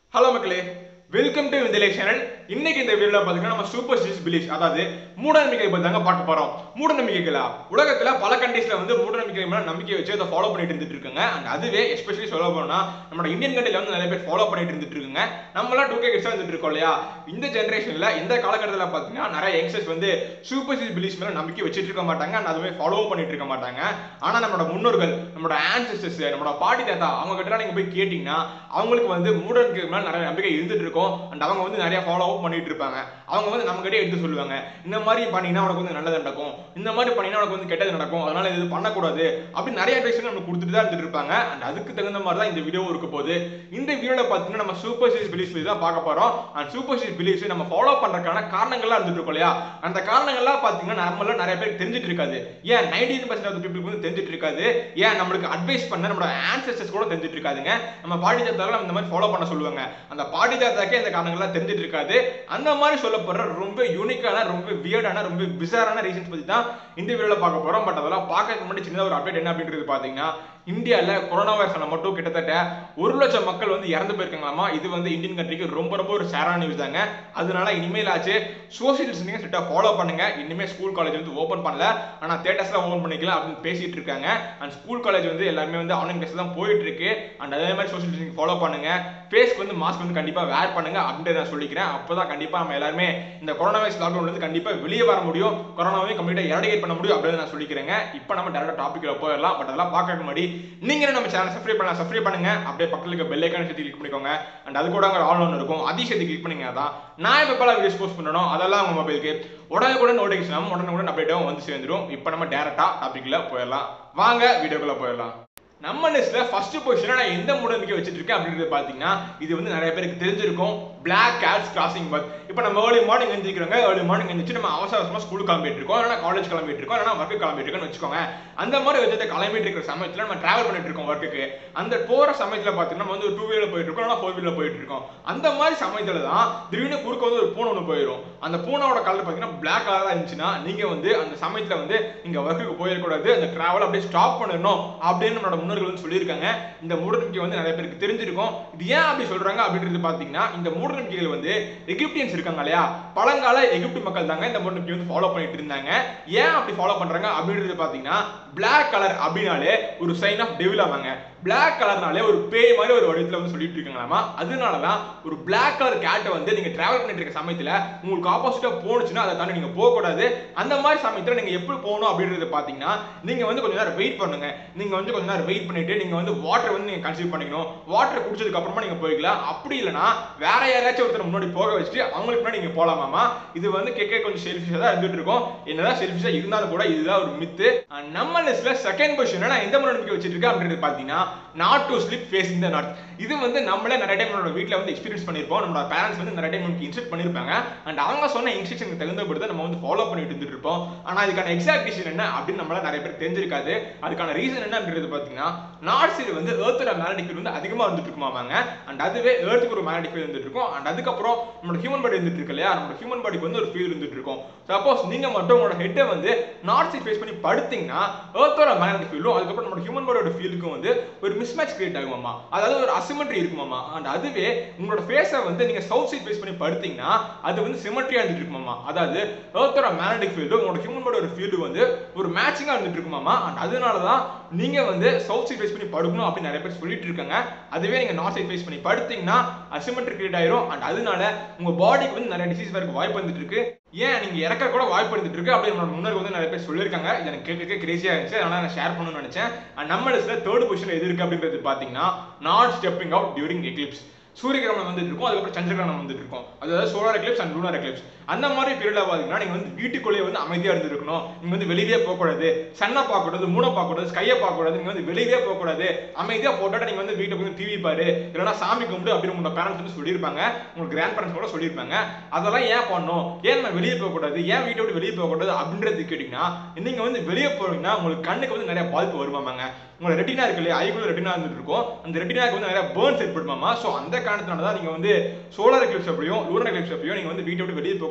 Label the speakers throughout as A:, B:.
A: hello மக்களே welcome to விந்தலை channel இன்னைக்கு இந்த வீடியோல பாத்தீங்கன்னா நம்ம சூப்பர் ஸ்டிஸ் பிலீஃப் அதாவது மூடநம்பிக்கை பத்தி தாங்க பார்க்க போறோம் மூடநம்பிக்கைகளா உலகத்துல பல கண்ட்ரீஸ்ல வந்து மூடநம்பிக்கை மேல நம்பிக்கை வச்சு அதை ஃபாலோ பண்ணிட்டு இருந்துட்டு இருக்காங்க அண்ட் அதுவே எஸ்பெஷலி சொல்ல போனா நம்ம இந்தியன் கண்ட்ரில வந்து நிறைய பேர் ஃபாலோ பண்ணிட்டு இருந்துட்டு இருக்காங்க நம்மளாம் டூ கே கிட்ஸா இருந்துட்டு இருக்கோம் இல்லையா இந்த ஜென்ரேஷன்ல இந்த காலகட்டத்தில் பாத்தீங்கன்னா நிறைய யங்ஸ்டர்ஸ் வந்து சூப்பர் ஸ்டிஸ் பிலீஃப் மேல நம்பிக்கை வச்சுட்டு இருக்க மாட்டாங்க அண்ட் அதுவே ஃபாலோ பண்ணிட்டு இருக்க மாட்டாங்க ஆனா நம்மளோட முன்னோர்கள் நம்மளோட ஆன்சஸ்டர்ஸ் நம்மளோட பாட்டி தாத்தா அவங்க கிட்ட நீங்க போய் கேட்டீங்கன்னா அவங்களுக்கு வந்து மூடநம்பிக்கை மேல நிறைய நம்பிக்கை இருந்துட்டு இருக்கும் அண்ட் அவங்க வந்து நிறைய ஃபாலோ அப் பண்ணிட்டு இருப்பாங்க அவங்க வந்து நம்ம கிட்டே எடுத்து சொல்லுவாங்க இந்த மாதிரி பண்ணீங்கன்னா உனக்கு வந்து நல்லது நடக்கும் இந்த மாதிரி பண்ணீங்கன்னா உனக்கு வந்து கெட்டது நடக்கும் அதனால இது பண்ணக்கூடாது அப்படின்னு நிறைய அட்வைஸ் நம்ம கொடுத்துட்டு தான் இருந்துட்டு இருப்பாங்க அண்ட் அதுக்கு தகுந்த மாதிரி தான் இந்த வீடியோ இருக்க போகுது இந்த வீடியோல பார்த்தீங்கன்னா நம்ம சூப்பர் சீஸ் பிலீஃப் தான் பார்க்க போறோம் அண்ட் சூப்பர் சீஸ் பிலீஃப் நம்ம ஃபாலோ பண்றதுக்கான காரணங்கள்லாம் இருந்துட்டு இருக்கோம் இல்லையா அந்த காரணங்கள்லாம் பார்த்தீங்கன்னா நம்மள நிறைய பேர் தெரிஞ்சிட்டு இருக்காது ஏன் நைன்டீன் பர்சன்ட் ஆஃப் பீப்புளுக்கு வந்து தெரிஞ்சிட்டு இருக்காது ஏன் நம்மளுக்கு அட்வைஸ் பண்ண நம்மளோட ஆன்சஸ்டர்ஸ் கூட தெரிஞ்சிட்டு இருக்காதுங்க நம்ம பாட்டி தாத்தாலாம் இந்த மாதிரி ஃபாலோ பண்ண சொல்லுவாங்க அந்த பாட்டி தாத்தாக்கே இந்த காரணங்கள்லாம் தெரிஞ்சிட்டு இருக்காது அந்த மாதிரி சொல்லப்படுற ரொம்ப யூனிக்கான ரொம்ப வியர்டான ரொம்ப பிசாரான ரீசன்ஸ் பத்தி தான் இந்த வீடியோல பார்க்க போறோம் பட் அதெல்லாம் பார்க்கறதுக்கு முன்னாடி சின்னதாக ஒரு அப்டேட் என்ன அப்படின்றது பாத்தீங்கன்னா இந்தியாவில் கொரோனா வைரஸ்ல மட்டும் கிட்டத்தட்ட ஒரு லட்சம் மக்கள் வந்து இறந்து போயிருக்காங்களாமா இது வந்து இந்தியன் கண்ட்ரிக்கு ரொம்ப ரொம்ப ஒரு சேரான நியூஸ் தாங்க அதனால இனிமேல் ஆச்சு சோசியல் டிஸ்டன்சிங் ஸ்ட்ரிக்டாக ஃபாலோ பண்ணுங்க இனிமே ஸ்கூல் காலேஜ் வந்து ஓப்பன் பண்ணல ஆனா தேட்டர்ஸ்லாம் ஓப்பன் பண்ணிக்கலாம் அப்படின்னு பேசிட்டு இருக்காங்க அண்ட் ஸ்கூல் காலேஜ் வந்து எல்லாருமே வந்து ஆன்லைன் கிளாஸ் தான் போயிட்டு இருக்கு அண்ட் அதே மாதிரி சோசியல் டிஸ்டன்சிங் ஃபாலோ பண்ணுங்க ஃபேஸ்க்கு வந்து மாஸ்க் வந்து கண்டிப்பா வேர் பண்ணுங்க அப்படின்ட்டு நான் சொல்லிக்கிறேன் அப்பதான் கண்டிப்பா நம்ம எல்லாருமே இந்த கொரோனா வைரஸ் லாக்டவுன் வந்து கண்டிப்பா வெளியே வர முடியும் கொரோனாவையும் கம்ப்ளீட்டா எரடிகேட் பண்ண முடியும் அப்படின்னு நான் சொல்லிக்கிறேங்க இப்போ நம்ம டேரக்டா டாபிக்ல போயிடலாம் பட் அதெல்லாம் பார்க்கறதுக்கு முன்னாடி நீங்க என்ன நம்ம சேனல் சப்ஸ்கிரைப் பண்ணலாம் சப்ஸ்கிரைப் பண்ணுங்க அப்படியே பக்கத்துல இருக்க பெல் ஐக்கான சேர்த்து கிளிக் பண்ணிக்கோங்க அண்ட் அது கூட அங்க ஆல் ஒன்று இருக்கும் அதையும் சேர்த்து கிளிக் பண்ணீங்க தான் நான் இப்போ பல வீடியோஸ் போஸ்ட் பண்ணணும் அதெல்லாம் உங்க மொபைலுக்கு உடனே நோட்டிஃபிகேஷன் உடனே கூட அப்டேட்டும் வந்து சேர்ந்துடும் இப்போ நம்ம டேரக்டா டாபிக்ல போயிடலாம் வாங்க வீடியோக்குள்ள போயிடலாம் நம்ம லிஸ்ட்ல ஃபர்ஸ்ட் பொசிஷனை நான் எந்த மூடநம்பிக்கை வச்சுட்டு இருக்கேன் அப்படின்றது பாத்தீங்கன்னா இது வந்து நிறைய பேருக்கு தெரிஞ்சிருக்கும் பிளாக் கேட்ஸ் கிராசிங் பர்த் இப்போ நம்ம ஏர்லி மார்னிங் எழுந்திருக்கிறோங்க ஏர்லி மார்னிங் எழுந்திரிச்சு நம்ம அவசர அவசரமா ஸ்கூல் கிளம்பிட்டு இருக்கோம் இல்லைனா காலேஜ் கிளம்பிட்டு இருக்கோம் இல்லைனா ஒர்க்கு கிளம்பிட்டு இருக்கோம்னு வச்சுக்கோங்க அந்த மாதிரி விதத்தை கிளம்பிட்டு இருக்கிற சமயத்துல நம்ம டிராவல் பண்ணிட்டு இருக்கோம் ஒர்க்குக்கு அந்த போற சமயத்துல பாத்தீங்கன்னா நம்ம வந்து டூ வீலர் போயிட்டு இருக்கோம் இல்லைனா ஃபோர் வீலர் போயிட்டு இருக்கோம் அந்த மாதிரி சமயத்துல தான் திடீர்னு குறுக்க வந்து ஒரு பூனை ஒன்று போயிடும் அந்த பூனோட கலர் பாத்தீங்கன்னா பிளாக் கலரா இருந்துச்சுன்னா நீங்க வந்து அந்த சமயத்துல வந்து நீங்க ஒர்க்குக்கு போயிடக்கூடாது அந்த டிராவல் அப்படியே ஸ்டாப் பண்ணிடணும் அப்படின்னு நம்மளோட முன்னோர்கள் வந்து சொல்லியிருக்காங்க இந்த மூடநம்பிக்கை வந்து நிறைய பேருக்கு தெரிஞ்சிருக்கும் இது ஏன் அப்படி சொல்றாங்க அப்படின்றது பாத்தீங்கன்னா இந்த மூடநம்பிக்கைகள் வந்து எகிப்தியன்ஸ் இருக்காங்க இல்லையா பழங்கால எகிப்து மக்கள் தாங்க இந்த மூடநம்பிக்கை வந்து ஃபாலோ பண்ணிட்டு இருந்தாங்க ஏன் அப்படி ஃபாலோ பண்றாங்க அப்படின்றது பாத்தீங்கன்னா பிளாக் கலர் அப்படின்னாலே ஒரு சைன் ஆஃப் டெவில் ஆவாங்க பிளாக் கலர்னாலே ஒரு பேய் மாதிரி ஒரு வடிவத்துல வந்து சொல்லிட்டு இருக்காங்களாமா அதனாலதான் ஒரு பிளாக் கலர் கேட்டை வந்து நீங்க டிராவல் பண்ணிட்டு இருக்க சமயத்துல உங்களுக்கு ஆப்போசிட்டா போனுச்சுன்னா அதை தாண்டி நீங்க போக கூடாது அந்த மாதிரி சமயத்துல நீங்க எப்படி போகணும் அப்படின்றது பாத்தீங்கன்னா நீங்க வந்து கொஞ்ச நேரம் வெயிட் பண்ணுங்க நீங்க வந்து கொஞ்ச நேரம் வெயிட் பண்ணிட்டு நீங்க வந்து வாட்டர் வந்து நீங்க கன்சியூம் பண்ணிக்கணும் வாட்டர் குடிச்சதுக்கு அப்புறமா நீங்க போய்க்கலாம் அப்படி இல்லைன்னா வேற யாராச்சும் ஒருத்தர் முன்னாடி போக வச்சுட்டு அவங்களுக்கு முன்னாடி நீங்க போலாமாமா இது வந்து கேட்க கொஞ்சம் செல்ஃபிஷா தான் இருந்துட்டு இருக்கும் என்னதான் செல்ஃபிஷா இருந்தாலும் கூட இதுதான் ஒரு மித்து நம்ம லிஸ்ட்ல செகண்ட் பொசிஷன் நான் எந்த மாதிரி நம்பிக்கை வச்சிட்டு இருக்கேன் அப்படின்றது பாத்தீங்கன்னா not to sleep facing the north இது வந்து நம்மளே நிறைய டைம் நம்மளோட வீட்டில் வந்து எக்ஸ்பீரியன்ஸ் பண்ணியிருப்போம் நம்மளோட பேரண்ட்ஸ் வந்து நிறைய டைம் நமக்கு இன்ஸ்ட்ரக்ட் பண்ணியிருப்பாங்க அண்ட் அவங்க சொன்ன இன்ஸ்ட்ரக்ஷனுக்கு தகுந்தபடி தான் நம்ம வந்து ஃபாலோ பண்ணிட்டு இருந்துட்டு இருப்போம் ஆனால் அதுக்கான எக்ஸாக்ட் ரீசன் என்ன அப்படின்னு நம்மளால நிறைய பேர் தெரிஞ்சிருக்காது அதுக்கான ரீசன் என்ன அப்படின்றது பார்த்தீங்கன்னா நார்த் சைடு வந்து ஏர்த்தோட மேக்னடிக் ஃபீல்ட் வந்து அதிகமாக வந்துட்டு இருக்குமாங்க அண்ட் அதுவே ஏர்த்துக்கு ஒரு மேக்னடிக் ஃபீல்ட் வந்துட்டு இருக்கும் அண்ட் அதுக்கப்புறம் நம்மளோட ஹியூமன் பாடி இருந்துட்டு இருக்கு இல்லையா நம்மளோட ஹியூமன் பாடிக்கு வந்து ஒரு ஃபீல் இருந்துட்டு இருக்கும் சப்போஸ் நீங்க மட்டும் உங்களோட ஹெட்டை வந்து நார்த் சைட் ஃபேஸ் பண்ணி படுத்தீங்கன்னா ஏர்த்தோட மேக்னடிக் ஃபீல்டும் அதுக்கப்புறம் நம்மளோட ஹியூமன் பாடியோட ஃபீலுக்கும் வந்து ஒரு மிஸ்மேட்ச் கிரியேட் ஆகுமாமா அதாவது ஒரு அசிமெட்ரி இருக்குமாமா அண்ட் அதுவே உங்களோட ஃபேஸை வந்து நீங்க சவுத் சைட் ஃபேஸ் பண்ணி படுத்தீங்கன்னா அது வந்து சிமெட்ரியா இருந்துட்டு இருக்குமாமா அதாவது ஏர்த்தோட மேக்னடிக் ஃபீல்டு உங்களோட ஹியூமன் பாடியோட ஃபீல்டு வந்து ஒரு மேட்சிங்கா இருந்துட்டு இருக்குமாமா அண்ட் அதனால தான் நீங்க வந்து சவுத் சைட் ஃபேஸ் பண்ணி படுக்கணும் அப்படின்னு நிறைய பேர் சொல்லிட்டு இருக்காங்க அதுவே நீங்க நார்த் சைட் ஃபேஸ் பண்ணி படுத்தீங்கன்னா அசிமெட்ரி கிரியேட் ஆயிரும் அண்ட் அதனால உங்க பாடிக்கு வந்து நிறைய டிசீஸ் வரக்கு வாய்ப்பு வந்துட்டு இருக்கு ஏன் நீங்க இறக்க கூட வாய்ப்பு இருந்துட்டு இருக்கு அப்படி நம்மளோட முன்னோர்கள் வந்து நிறைய பேர் சொல்லியிருக்காங்க இது எனக்கு கேட்க கிரேசியா இருந்துச்சு அதனால நான் ஷேர் பண்ணணும்னு நினைச்சேன் And நம்ம லிஸ்ட்ல தேர்ட் பொசிஷன் எது இருக்கு அப்படின்றது பாத்தீங்கன்னா not stepping out during eclipse சூரிய கிரகணம் வந்துட்டு இருக்கும் அதுக்கப்புறம் சந்திர கிரகணம் வந்துட்டு இருக்கும் அதாவது solar eclipse and lunar eclipse அந்த மாதிரி பீரியட்ல பாத்தீங்கன்னா நீங்க வந்து வீட்டுக்குள்ளேயே வந்து அமைதியா இருந்திருக்கணும் நீங்க வந்து வெளியே போகக்கூடாது சன்னை பார்க்கக்கூடாது மூணை பார்க்கக்கூடாது ஸ்கையை பார்க்கக்கூடாது நீங்க வந்து வெளியே போகக்கூடாது அமைதியா போட்டோட நீங்க வந்து வீட்டுக்கு வந்து டிவி பாரு இல்லைன்னா சாமி கும்பிடு அப்படின்னு உங்க பேரண்ட்ஸ் வந்து சொல்லியிருப்பாங்க உங்க கிராண்ட் பேரண்ட்ஸ் கூட சொல்லியிருப்பாங்க அதெல்லாம் ஏன் பண்ணணும் ஏன் நம்ம வெளியே போகக்கூடாது ஏன் வீட்டை விட்டு வெளியே போகக்கூடாது அப்படின்றது கேட்டீங்கன்னா நீங்க வந்து வெளியே போறீங்கன்னா உங்களுக்கு கண்ணுக்கு வந்து நிறைய பாதிப்பு வருமாமாங்க உங்களோட ரெட்டினா இருக்கு இல்லையா ஐக்குள்ள ரெட்டினா இருந்துட்டு இருக்கும் அந்த ரெட்டினாக்கு வந்து நிறைய பேர்ன்ஸ் ஏற்படுமாமா ஸோ அந்த காரணத்தினால தான் நீங்க வந்து சோலார் எக்லிப்ஸ் அப்படியும் லூனர் எக்லிப்ஸ் அப்படியும் நீங்க வந்து வீட்டை விட்டு வெளியே போக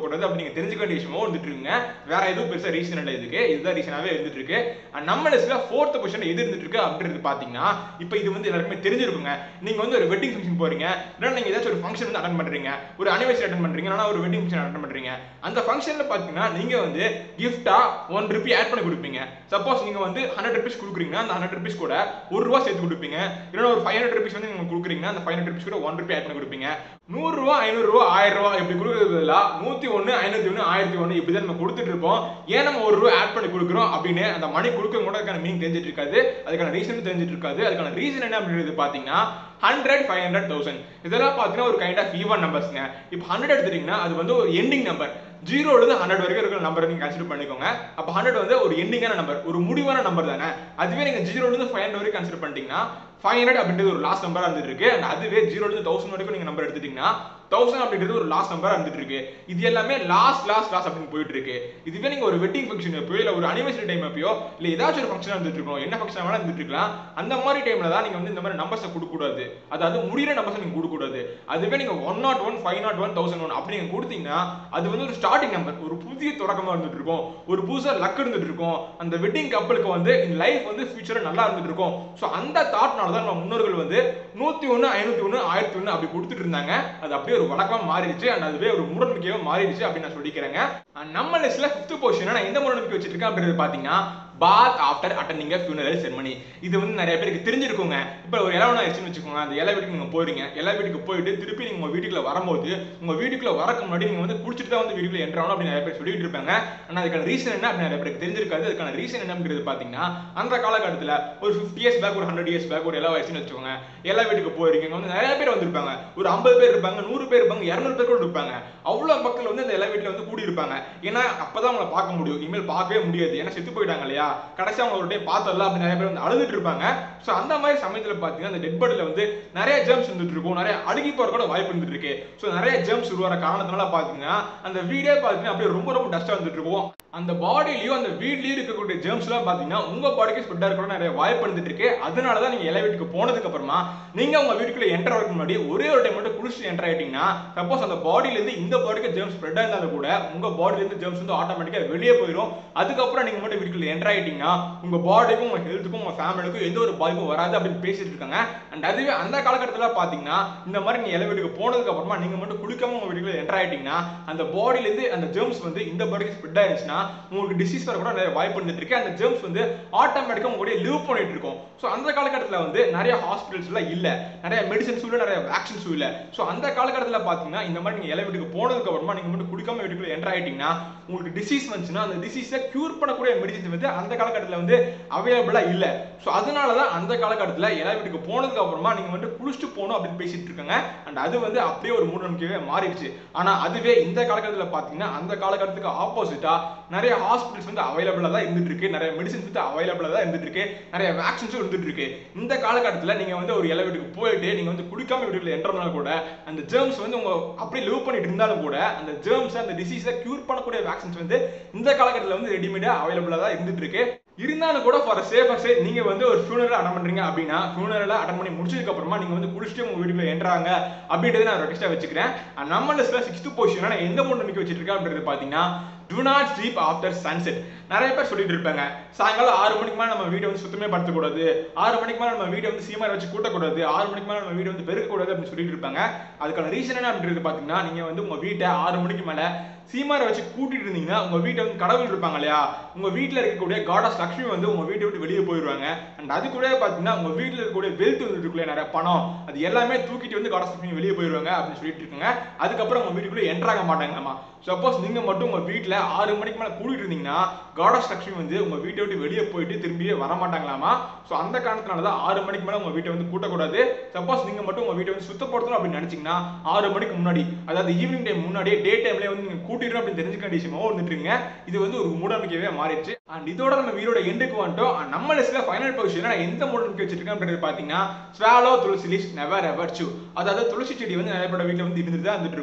A: வைக்கக்கூடாது அப்படி நீங்க தெரிஞ்சுக்க வேண்டிய விஷயமும் வந்துட்டு இருக்குங்க வேற எதுவும் பெருசா ரீசன் இல்லை இதுக்கு இதுதான் ரீசனாவே இருந்துட்டு இருக்கு And நம்ம லிஸ்ட்ல ஃபோர்த் பொசிஷன் எது இருந்துட்டு இருக்கு அப்படின்றது பாத்தீங்கன்னா இப்போ இது வந்து எல்லாருக்குமே தெரிஞ்சிருக்குங்க நீங்க வந்து ஒரு வெட்டிங் ஃபங்க்ஷன் போறீங்க இல்லைன்னா நீங்க ஏதாச்சும் ஒரு ஃபங்க்ஷன் வந்து அட்டன் பண்றீங்க ஒரு அனிவர்சரி அட்டன் பண்றீங்க இல்லைன்னா ஒரு வெட்டிங் ஃபங்க்ஷன் அட்டன் பண்றீங்க அந்த ஃபங்க்ஷன்ல பாத்தீங்கன்னா நீங்க வந்து கிஃப்டா ஒன் ருபி ஆட் பண்ணி கொடுப்பீங்க சப்போஸ் நீங்க வந்து ஹண்ட்ரட் ருபீஸ் கொடுக்குறீங்கன்னா அந்த ஹண்ட்ரட் ருபீஸ் கூட ஒரு ரூபா சேர்த்து கொடுப்பீங்க இல்லைன்னா ஒரு ஃபைவ் ஹண்ட்ரட் ருபீஸ் வந்து நீங்க கொடுக்குறீங்கன்னா அந்த ஃபைவ் ஹண்ட்ரட் ருபீஸ் கூட ஒன் ருபி ஆட் பண்ணி கொடுப்பீங்க நூறு ரூபா ஐநூறு ரூபா ஆயிரம் ரூபா இப்படி கொடுக்கறது பதிலாக நூத்தி ஒன்னு ஐநூத்தி ஒன்னு ஆயிரத்தி ஒன்னு இப்படி தான் நம்ம கொடுத்துட்டு இருப்போம் ஏன் நம்ம ஒரு ரூபா ஆட் பண்ணி கொடுக்குறோம் அப்படின்னு அந்த மணி கொடுக்க கூட அதுக்கான மீனிங் தெரிஞ்சிட்டு இருக்காது அதுக்கான ரீசன் தெரிஞ்சிட்டு இருக்காது அதுக்கான ரீசன் என்ன அப்படின்றது பாத்தீங்கன்னா ஹண்ட்ரட் ஃபைவ் ஹண்ட்ரட் தௌசண்ட் இதெல்லாம் பார்த்தீங்கன்னா ஒரு கைண்ட் ஆஃப் ஈவன் நம்பர்ஸ்ங்க இப்போ ஹண்ட்ரட் எடுத்துட்டீங்கன்னா அது வந்து ஒரு எண்டிங் நம்பர் ஜீரோலேருந்து ஹண்ட்ரட் வரைக்கும் இருக்கிற நம்பர் நீங்க கன்சிடர் பண்ணிக்கோங்க அப்போ ஹண்ட்ரட் வந்து ஒரு எண்டிங்கான நம்பர் ஒரு முடிவான நம்பர் தானே அதுவே நீங்க ஜீரோலேருந்து ஃபைவ் ஹண்ட்ரட் வரைக்கும் கன்சிடர் பண்ணிட்டீங்கன்னா ஃபைவ் ஹண்ட்ரட் அப்படின்றது ஒரு லாஸ்ட் நம்பரா இருந்துட்டு இருக்கு and அதுவே ஜீரோலேருந்து தௌசண்ட் வரைக்கும் நீங்க நம்பர் எடுத்துட்டீங்கன்னா தௌசண்ட் அப்படின்றது ஒரு லாஸ்ட் நம்பரா இருந்துட்டு இருக்கு இது எல்லாமே லாஸ்ட் லாஸ்ட் லாஸ்ட் அப்படின்னு போயிட்டு இருக்கு இதுவே நீங்க ஒரு வெட்டிங் ஃபங்க்ஷன் எப்பயோ இல்ல ஒரு அனிவர்சரி டைம் எப்பயோ இல்ல ஏதாச்சும் ஒரு ஃபங்க்ஷன் இருந்துட்டு இருக்கோம் என்ன ஃபங்க்ஷன் வேணா இருந்துட்டு இருக்கலாம் அந்த மாதிரி டைம்ல தான் நீங்க வந்து இந்த மாதிரி நம்பர்ஸை கொடுக்க கூடாது அதாவது முடிகிற நம்பர்ஸ் நீங்க கொடுக்க கூடாது அதுவே நீங்க one nought one five nought one thousand one அப்படி நீங்க கொடுத்தீங்கன்னா அது வந்து ஒரு ஸ்டார்டிங் நம்பர் ஒரு புதிய தொடக்கமா இருந்துட்டு இருக்கும் ஒரு புதுசா லக் இருந்துட்டு இருக்கும் அந்த வெட்டிங் கப்பலுக்கு வந்து இந்த லைஃப் வந்து ஃபியூச்சர் நல்லா இருந்துட்டு இருக்கும் ஸோ அந்த தாட்னால தான் நம்ம முன்னோர்கள் வந்து நூத்தி ஒன்னு ஐநூத்தி ஒன்னு ஆயிரத்தி ஒன்னு அப்படி கொடுத்துட்டு இருந்தாங்க அது அப்படியே ஒரு வழக்கமா மாறிடுச்சு அண்ட் அதுவே ஒரு மூடநம்பிக்கையாக மாறிடுச்சு அப்படின்னு நான் சொல்லிக்கிறேங்க And நம்ம லிஸ்ட்ல ஃபிஃப்த் பொசிஷன் நான் எந்த மூடநம்பிக்கை வச்சிட்டு இருக்கேன் அப்படின்றது பாத்தீங்கன்னா பாத் ஆஃப்டர் அட்டனிங் ஃபியூனரல் செரமனி இது வந்து நிறைய பேருக்கு தெரிஞ்சிருக்குங்க இப்போ ஒரு இலவன ஆயிடுச்சுன்னு வச்சுக்கோங்க அந்த இலை வீட்டுக்கு நீங்க போறீங்க இலை வீட்டுக்கு போயிட்டு திருப்பி நீங்க உங்க வீட்டுக்குள்ள வரும்போது உங்க வீட்டுக்குள்ள வரக்கு முன்னாடி நீங்க வந்து குடிச்சிட்டு தான் வந்து வீட்டுக்குள்ள என்ட்ராகணும் அப்படின்னு நிறைய பேர் சொல்லிட்டு இருப்பாங்க ஆனா அதுக்கான ரீசன் என்ன அப்படின்னு நிறைய பேருக்கு தெரிஞ்சிருக்காது அதுக்கான ரீசன் என்னங்கிறது பாத்தீங்கன்னா அந்த காலகட்டத்துல ஒரு ஃபிஃப்டி இயர்ஸ் பேக் ஒரு ஹண்ட்ரட் இயர்ஸ் பேக் ஒரு இலை வயசுன்னு வச்சுக்கோங்க எல்லா வீட்டுக்கு போயிருக்கீங்க இங்க வந்து நிறைய பேர் வந்திருப்பாங்க ஒரு ஐம்பது பேர் இருப்பாங்க நூறு பேர் இருப்பாங்க இரநூறு பேர் கூட இருப்பாங்க அவ்வளவு மக்கள் வந்து அந்த எல்லா வீட்டுல வந்து கூடி இருப்பாங்க ஏன்னா அப்பதான் அவங்கள பார்க்க முடியும் இனிமேல் பார்க்கவே முடியாது ஏன்னா செத்து போயிட்டாங்க இல்லையா கடைசி அவங்க ஒரு டைம் பார்த்தல அப்படின்னு நிறைய பேர் வந்து அழுதுட்டு இருப்பாங்க ஸோ அந்த மாதிரி சமயத்துல பாத்தீங்கன்னா அந்த டெட் பாடியில வந்து நிறைய ஜெர்ம்ஸ் இருந்துட்டு இருக்கும் நிறைய அழுகி போற கூட வாய்ப்பு இருந்துட்டு இருக்கு ஸோ நிறைய ஜெர்ம்ஸ் உருவார காரணத்தினால பாத்தீங்கன்னா அந்த வீடே பாத்தீங்கன்னா அப்படியே ரொம்ப ரொம்ப டஸ்டா வந்துட்டு இருக்கும் அந்த பாடியிலயும் அந்த வீட்லயும் இருக்கக்கூடிய ஜெர்ம்ஸ் எல்லாம் பாத்தீங்கன்னா உங்க பாடிக்கு ஸ்ப்ரெட் ஆகிற நிறைய வாய்ப்பு இருந்துட்டு இருக்கு அதனால தான் நீங்க இலை வீட்டுக்கு போனதுக்கு அப்புறமா நீங்க உங்க வீட்டுக்குள்ள என்டர் ஆகிறதுக்கு முன்னாடி ஒரே ஒரு டைம் மட்டும் குளிச்சுட்டு என்டர் ஆயிட்டீங்கன்னா சப்போஸ் அந்த பாடியில இருந்து இந்த பாடிக்கு ஜெர்ம்ஸ் ஸ்ப்ரெட் ஆயிருந்தாலும் கூட உங்க பாடியில இருந்து ஜெர்ம்ஸ் வந்து ஆட்டோமேட்டிக்கா வெளியே போயிடும் அதுக்கப்புறம் நீங்க மட்டும் வீட்டுக்குள்ள என்டர் ஆயிட்டீங்கன்னா உங்க பாடிக்கும் உங்க ஹெல்த்துக்கும் உங்க ஃபேமிலிக்கும் எந்த ஒரு பாதிப்பும் வராது அப்படின்னு பேசிட்டு இருக்காங்க அண்ட் அதுவே அந்த காலகட்டத்தில் பாத்தீங்கன்னா இந்த மாதிரி நீங்க இலை வீட்டுக்கு போனதுக்கு அப்புறமா நீங்க மட்டும் குளிக்காம உங்க வீட்டுக்குள்ள என்டர் ஆயிட்டீங்கன்னா அந்த பாடியில இருந்து அந்த ஜெர்ம்ஸ் வந்து இந்த பாடிக்கு ஸ்ப்ரெட் ஆயிருச்சுன்னா உங்களுக்கு டிசீஸ் வர கூட நிறைய வாய்ப்பு இருந்துட்டு இருக்கு அந்த ஜெர்ம்ஸ் வந்து ஆட்டோமேட்டிக்கா உங்களுடைய லிவ் பண்ணிட்டு இருக்கும் ஸோ அந்த காலகட்டத்தில் வந்து நிறைய ஹாஸ்பிட்டல்ஸ் எல்லாம் இல்ல நிறைய மெடிசன்ஸும் இல்லை நிறைய வேக்சின்ஸும் இல்ல ஸோ அந்த காலகட்டத்தில் பாத்தீங்கன்னா இந்த மாதிரி நீங்க இலை வீட்டுக்கு போனதுக்கு அப்புறமா நீங்க மட்டும் குடிக்காம வீட்டுக்குள்ள என்டர் ஆயிட்டீங்கன்னா உங்களுக்கு டிசீஸ் வந்துச்சுன்னா அந்த டிசீஸை கியூர் பண்ணக்கூடிய மெடிசன்ஸ் வந்து அந்த காலகட்டத்தில் வந்து அவைலபிளா இல்ல ஸோ அதனால தான் அந்த காலகட்டத்தில் இலை வீட்டுக்கு போனதுக்கு அப்புறமா நீங்க வந்து குளிச்சுட்டு போகணும் அப்படின்னு பேசிட்டு இருக்காங்க அண்ட் அது வந்து அப்படியே ஒரு மூடநம்பிக்கையே மாறிடுச்சு ஆனா அதுவே இந்த காலகட்டத்தில் பாத்தீங்கன்னா அந்த காலகட்டத்துக்கு ஆப்போசிட்டா நிறைய ஹாஸ்பிட்டல்ஸ் வந்து அவைலபிளா தான் இருந்துட்டு இருக்கு நிறைய மெடிசன்ஸ் வந்து அவைலபிளா தான் இருந்துட்டு இருக்கு நிறைய வேக்சின்ஸும் இருந்துட்டு இருக்கு இந்த காலகட்டத்தில் நீங்க வந்து ஒரு இலை வீட்டுக்கு போயிட்டு நீங்க வந்து குடிக்காம வீட்டுக்குள்ள என்ட்ரனால கூட அந்த ஜெர்ம்ஸ் வந்து உங்க அப்படியே லிவ் பண்ணிட்டு இருந்தாலும் கூட அந்த ஜெர்ம்ஸ் அந்த டிசீஸை கியூர் பண்ணக்கூடிய வேக்சின்ஸ் வந்து இந்த காலகட்டத்தில் வந்து ரெடிமேடா அவைலபிளா தான் இருந்துட்டு இருக்கு இருந்தாலும் கூட ஃபார் சேஃபர் சைட் நீங்க வந்து ஒரு ஃபியூனரல் அட்டன் பண்றீங்க அப்படின்னா ஃபியூனரல் அட்டன் பண்ணி முடிச்சதுக்கு அப்புறமா நீங்க வந்து குளிச்சுட்டு உங்க வீட்டுக்குள்ள என்ட்ராங்க அப்படின்றத நான் ரெக்வஸ்டா வச்சுக்கிறேன் And நம்ம லிஸ்ட்ல சிக்ஸ்த் பொசிஷன் நான் எந்த மூணு நம்பிக்கை வச்சிருக்கேன் அப்படின்றது பாத்தீங்கன்னா to not sleep after sunset நிறைய பேர் சொல்லிட்டு இருப்பாங்க சாயங்காலம் ஆறு மணிக்கு மேலே நம்ம வீட்டை வந்து சுத்தமே படுத்தக்கூடாது ஆறு மணிக்கு மேலே நம்ம வீட்டை வந்து சீமாரி வச்சு கூட்டக்கூடாது ஆறு மணிக்கு மேலே நம்ம வீட்டை வந்து பெருக்கக்கூடாது அப்படின்னு சொல்லிட்டு இருப்பாங்க அதுக்கான ரீசன் என்ன அப்படின்றது பார்த்தீங்கன்னா நீங்க வந்து உங்க வீட்டை ஆறு மணிக்கு மேலே சீமாரை வச்சு கூட்டிட்டு இருந்தீங்கன்னா உங்க வீட்டை வந்து கடவுள் இருப்பாங்க இல்லையா உங்க வீட்டில் இருக்கக்கூடிய காடஸ் லக்ஷ்மி வந்து உங்க வீட்டை விட்டு வெளியே போயிடுவாங்க அண்ட் அது கூட பார்த்தீங்கன்னா உங்க வீட்டில் இருக்கக்கூடிய வெல்த் வந்து இருக்குல்ல நிறைய பணம் அது எல்லாமே தூக்கிட்டு வந்து காடஸ் லக்ஷ்மி வெளியே போயிடுவாங்க அப்படின்னு சொல்லிட்டு இருக்காங்க அதுக்கப்புறம் உங்க வீட்டுக்குள்ளே என்ட்ராக மாட்டாங்கம்மா சப்போஸ் நீங்க மட்டும் உங்க வீட்டில் ஆறு மணிக்கு மேலே கூட்டிட்டு இருந்தீங்கன்னா காடஸ் லக்ஷ்மி வந்து உங்க வீட்டை விட்டு வெளியே போயிட்டு திரும்பியே வர மாட்டாங்களாமா ஸோ அந்த காரணத்தினால தான் ஆறு மணிக்கு மேலே உங்க வீட்டை வந்து கூட்டக்கூடாது சப்போஸ் நீங்க மட்டும் உங்க வீட்டை வந்து சுத்தப்படுத்தணும் அப்படின்னு நினைச்சீங்கன்னா ஆறு மணிக்கு முன்னாடி அதாவது ஈவினிங் டைம் முன்னாடியே டே டைம்லேயே வந்து நீங்க கூட்டிடணும் அப்படின்னு தெரிஞ்சுக்க வேண்டிய விஷயமா வந்துட்டுருங்க இது வந்து ஒரு மூடநம்பிக்கையே மாறிடுச்சு அண்ட் இதோட நம்ம வீரோட எண்டுக்கு வந்துட்டோம் And நம்ம லிஸ்ட்ல ஃபைனல் பொசிஷன் நான் எந்த மூடநம்பிக்கை வச்சிருக்கேன் அப்படின்றது பாத்தீங்கன்னா swallow tulsi leaves never ever chew அதாவது துளசி செடி வந்து நிறைய பேரோட வீட்டில் வந்து இருந்துட்டு தான் இருந்துட்டு இருக்கும்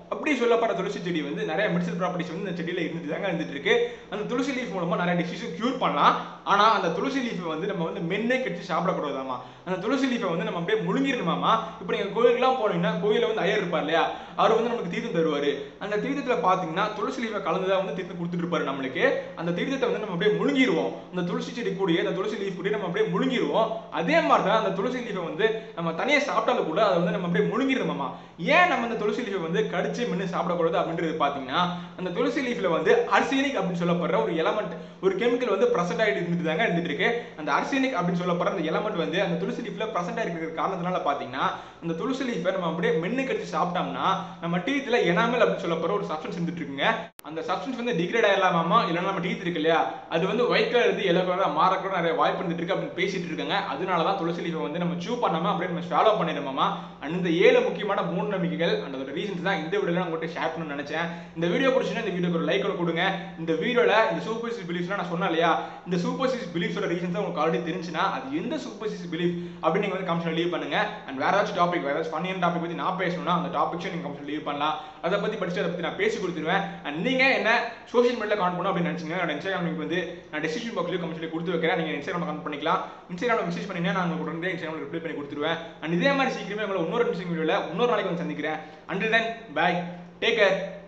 A: அப்படி சொல்லப்படுற துளசி செடி வந்து நிறைய மெடிசல் ப்ராப்பர்ட்டிஸ் வந்து இந்த செடியில இருந்துட்டு தாங்க இருந்துட்டு இருக்கு அந்த துளசி லீஃப் மூலமா நிறைய டிசீஸும் கியூர் பண்ணலாம் ஆனா அந்த துளசி லீஃப் வந்து நம்ம வந்து மென்னே கடிச்சு சாப்பிடக்கூடாதாமா அந்த துளசி லீஃபை வந்து நம்ம அப்படியே முழுங்கிடணுமாமா இப்போ நீங்க கோயிலுக்குலாம் போனீங்கன்னா கோயில வந்து ஐயர் இருப்பார் இல்லையா அவர் வந்து நமக்கு தீர்த்தம் தருவாரு அந்த தீர்த்தத்துல பாத்தீங்கன்னா துளசி லீஃபை கலந்துதான் வந்து தீர்த்தம் கொடுத்துட்டு இருப்பாரு நம்மளுக்கு அந்த தீர்த்தத்தை வந்து நம்ம அப்படியே முழுங்கிடுவோம் அந்த துளசி செடி கூடிய அந்த துளசி லீஃப் கூட நம்ம அப்படியே முழுங்கிடுவோம் அதே மாதிரி தான் அந்த துளசி லீஃபை வந்து நம்ம தனியா சாப்பிட்டாலும் கூட அதை வந்து நம்ம அப்படியே முழுங்கிடணுமாமா ஏன் நம்ம அந்த துளசி லீஃபை வந்து கடிச்சு மென்னு சாப்பிடக்கூடாது அப்படின்றது பாத்தீங்கன்னா அந்த துளசி லீஃப்ல வந்து அர்சேனிக் அப்படின்னு சொல்லப்படுற ஒரு எலமெண்ட் ஒரு கெமிக்கல் வந்து பிரசன்ட் ஆகிட்டு இருந்துட்டு தாங்க இருந்துட்டு இருக்கு அந்த அர்சேனிக் அப்படின்னு சொல்லப்படுற அந்த எலமெண்ட் வந்து அந்த துளசி லீஃப்ல பிரசன்ட் ஆகிருக்கிற காரணத்தினால பாத்தீங்கன்னா அந்த துளசி லீஃபை நம்ம அப்படியே மென்னு கடிச்சு சாப்பிட்டோம்னா நம்ம டீத்துல எனாமல் அப்படின்னு சொல்லப்படுற ஒரு சப்ஸ்டன்ஸ் இருந்துட்டு இருக்குங்க அந்த சப்ஸ்டன்ஸ் வந்து டிகிரேட் ஆயிடலாமாமா இல்லைன்னா நம்ம டீத் இருக்கு இல்லையா அது வந்து ஒயிட் கலர் இருந்து எல்லோ கலர் மாறக்கூட நிறைய வாய்ப்பு இருந்துட்டு இருக்கு அப்படின்னு பேசிட்டு இருக்காங்க அதனால தான் துளசி லீஃபை வந்து நம்ம சூ பண்ணாம அப்படியே நம்ம ஃபாலோ பண்ணிடுமாமா அண்ட் இந்த ஏழு முக்கியமான மூணு நம்பிக்கைகள் அண்ட் அதோட ரீசன்ஸ் தான் இந்த வீடியோல நான் உங்கள்கிட்ட ஷேர் பண்ணணும்னு நினைச்சேன் இந்த வீடியோ பிடிச்சுன்னா இந்த வீடியோக்கு ஒரு லைக் கொடுங்க இந்த வீடியோல இந்த சூப்பர்சிஸ் பிலீஃப்ஸ்லாம் நான் சொன்னேன் இல்லையா இந்த சூப்பர்சிஸ் பிலீஃப்ஸோட ரீசன்ஸ் உங்களுக்கு ஆல்ரெடி தெரிஞ்சுன்னா அது எந்த சூப்பர்சிஸ் பிலீஃப் அப்படின்னு நீங்க வந்து கமெண்ட்ஸ்ல லீவ் பண்ணுங்க அண்ட் வேற ஏதாச்சும் டாபிக் வேற ஏதாச்சும் ஃபன்னியான டாபிக் பத்தி நான் பேசணும்னா அந்த டாபிக்ஸை நீங்க கமெண்ட்ஸ்ல லீவ் பண்ணலாம் அதை பத்தி படிச்சு அதை பத்தி நான் பேசி கொடுத்துருவேன் அண்ட் நீங்க என்ன சோஷியல் மீடியா கான் பண்ணணும் அப்படின்னு நினைச்சீங்கன்னா என்னோட இன்ஸ்டாகிராம் லிங்க் வந்து நான் டிஸ்கிரிப்ஷன் பாக்ஸ்லயும் கமெண்ட்ஸ்ல கொடுத்து வைக்கிறேன் நீங்க இன்ஸ்டாகிராம் கமெண்ட் பண்ணிக்கலாம் இன்ஸ்டாகிராம் மெசேஜ் பண்ணீங்கன்னா நான் உங்களுக்கு உடனே இன்ஸ்டாகிராம் ரிப்ளை பண்ணி கொடுத்துருவேன் அண்ட் இதே மாதிரி சீக்கிரமே உங்களை இன்னொரு மிஷிங் வீடியோல இன்னொரு நாளைக்கு வந்து சந்திக்கிறேன் until then bye take care